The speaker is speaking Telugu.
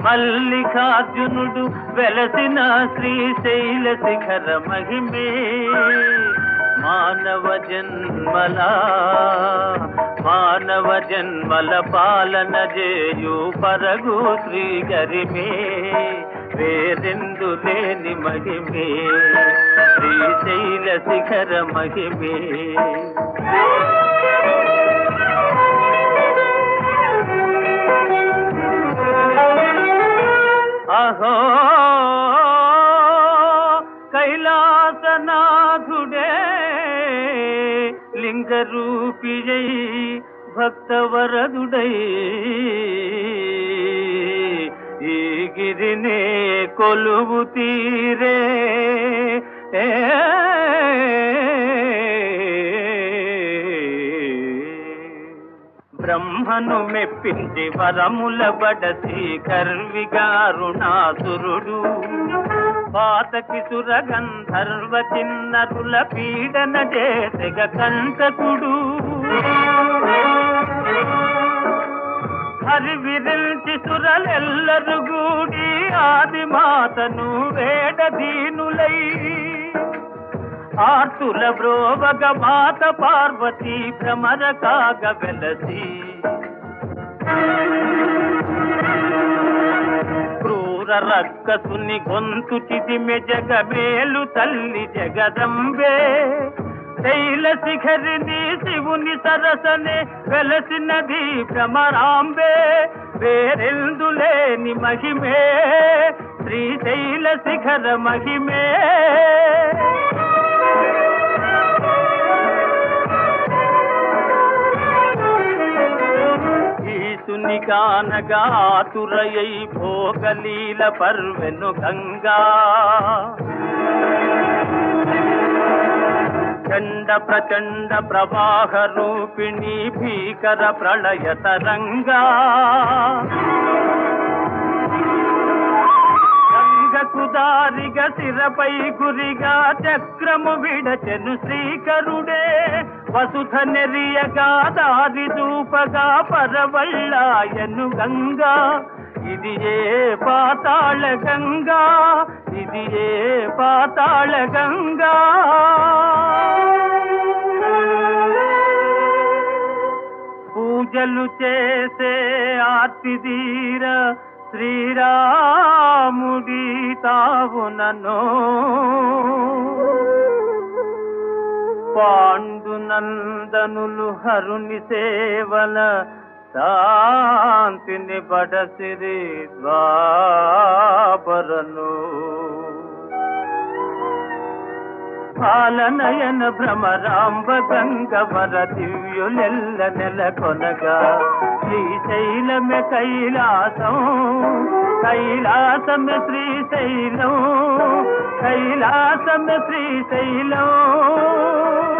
మల్లికార్జునుడు వెలసిన శ్రీశైల శిఖర మహిమే మానవ జన్మల మానవ జన్మల పాలన చేయు పరగు శ్రీ గరిమే వేరెందు లేని మహిమే శ్రీశైల శిఖర మహిమే అహో కైలాసనాథుడే లింగరూపియై భక్తవరదుడై ఈ గిరినే కొలువు తీరే బ్రహ్మను మెప్పించి వరముల బడసి కర్విగారుణాసురుడు పాతకి సురగంధర్వ చిన్నరుల పీడన చేసెగ కంటకుడు హరివిరిల్చి సురలెల్లరు గూడి ఆది మాతను వేడదీనులై ఆర్తుల బ్రోవగ మాత పార్వతి భ్రమర కాగ వెలసి క్రూర రక్కసుని గొంతు చిదిమె జగమేలు తల్లి జగదంబే శైల శిఖరిని శివుని సరసనే వెలసినది భ్రమరాంబే వేరెందులేని మహిమే శ్రీశైల శిఖర మహిమే ఈసుని కానగా ఆతురయై భోగలీల పర్వెను గంగా చండ ప్రచండ ప్రవాహ రూపిణి భీకర ప్రళయ తరంగా గంగకు దారిగా శిరపై గురిగా చక్రము విడచెను శ్రీకరుడే వసుధ నెరియగా దారి దూపగా పరవళ్ళాయను గంగా ఇది ఏ పాతాళ గంగా ఇది ఏ పాతాళ గంగా పూజలు చేసే ఆర్తిదీర శ్రీరాముడి తావునను పాండునందనులు హరుని సేవల శాంతిని బడసిరి ద్వాపరను పాలనయన భ్రమరాంబ గంగవర దివ్యులెల్ల నెలకొనగా శ్రీశైలమే కైలాసం కైలాసమే శ్రీశైలం కైలాసమే శ్రీశైలం